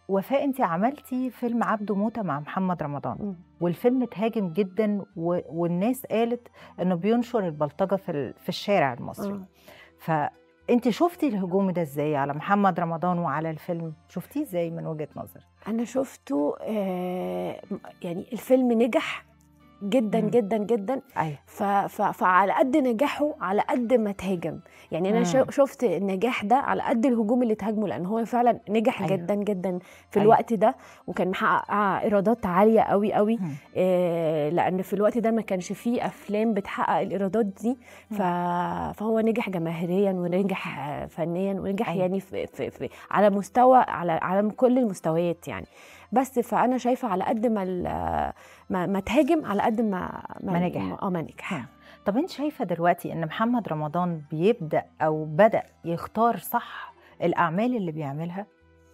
وفاء انت عملتي فيلم عبده موته مع محمد رمضان مم. والفيلم اتهاجم جدا و... والناس قالت انه بينشر البلطجه في ال... في الشارع المصري آه. فانت شفتي الهجوم ده ازاي على محمد رمضان وعلى الفيلم شفتيه ازاي من وجهه نظرك انا شفته آه، يعني الفيلم نجح جدا مم. جدا جدا ايوه ف... ف... فعلى قد نجاحه على قد ما اتهاجم يعني انا مم. شا- شفت النجاح ده على قد الهجوم اللي اتهاجمه لان هو فعلا نجح أيوة. أيوة. جدا جدا في أيوة. الوقت ده وكان محقق ايرادات عاليه قوي قوي مم. آه، لان في الوقت ده ما كانش فيه افلام بتحقق الايرادات دي ف... فهو نجح جماهيريا ونجح آه، فنيا ونجح أيوة. يعني في... في... في... على مستوى على على كل المستويات يعني بس فانا شايفه على قد ما ال- ما, ما تهاجم على قد ما ما نجح. اه ما نجح مم. طب انت شايفه دلوقتي ان محمد رمضان بيبدا او بدا يختار صح الاعمال اللي بيعملها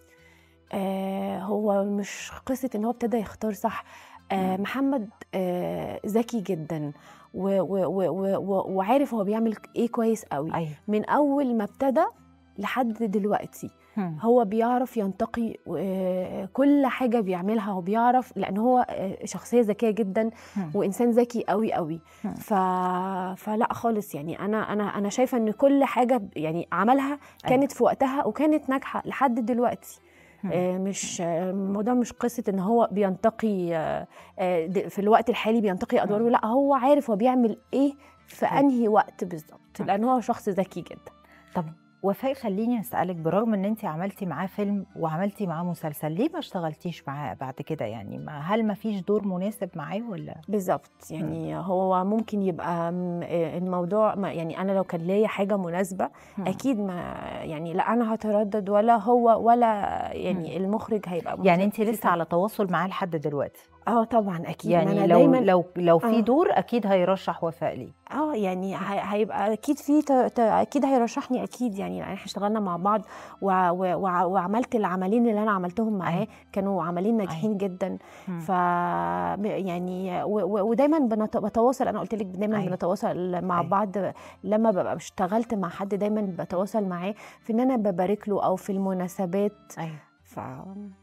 آه هو مش قصة ان هو ابتدى يختار صح آه مم. محمد آه ذكي جدا و و و و و وعارف هو بيعمل ايه كويس قوي ايوه من اول ما ابتدى لحد دلوقتي مم. هو بيعرف ينتقي آه، كل حاجة بيعملها هو بيعرف لأن هو آه، شخصية ذكية جدا مم. وإنسان ذكي قوي قوي مم. ف... فلا خالص يعني أنا أنا أنا شايفة إن كل حاجة ب- يعني عملها كانت في وقتها وكانت ناجحة لحد دلوقتي مم. آه، مش آه، الموضوع مش قصة إن هو بينتقي آه، آه، د- في الوقت الحالي بينتقي أدواره لا هو عارف هو بيعمل إيه في أيوة. أنهي وقت بالظبط مم. لأن هو شخص ذكي جدا طب وفاء خليني اسالك برغم ان انت عملتي معاه فيلم وعملتي معاه مسلسل ليه ما اشتغلتيش معاه بعد كده يعني ما هل ما فيش دور مناسب معاه ولا بالظبط يعني هو ممكن يبقى م- آه، الموضوع ما يعني انا لو كان ليا حاجه مناسبه مم. اكيد ما يعني لا انا هتردد ولا هو ولا يعني المخرج هيبقى يعني مت- انت لسه على تواصل معاه لحد دلوقتي اه طبعا اكيد ما يعني انا لو دايما لو لو في آه. دور اكيد هيرشح وفاء ليه اه يعني هي- هيبقى اكيد في ت- ت- اكيد هيرشحني اكيد يعني يعني احنا اشتغلنا مع بعض و و و وعملت العملين اللي انا عملتهم معاه أيوة. كانوا عملين ناجحين جدا مم. ف يعني و- و- ودايما بنت- بتواصل انا قلت لك دايما أيوة. بنتواصل مع أيوة. بعض لما ببقى اشتغلت مع حد دايما بتواصل معاه في ان انا ببارك له او في المناسبات ايوه ف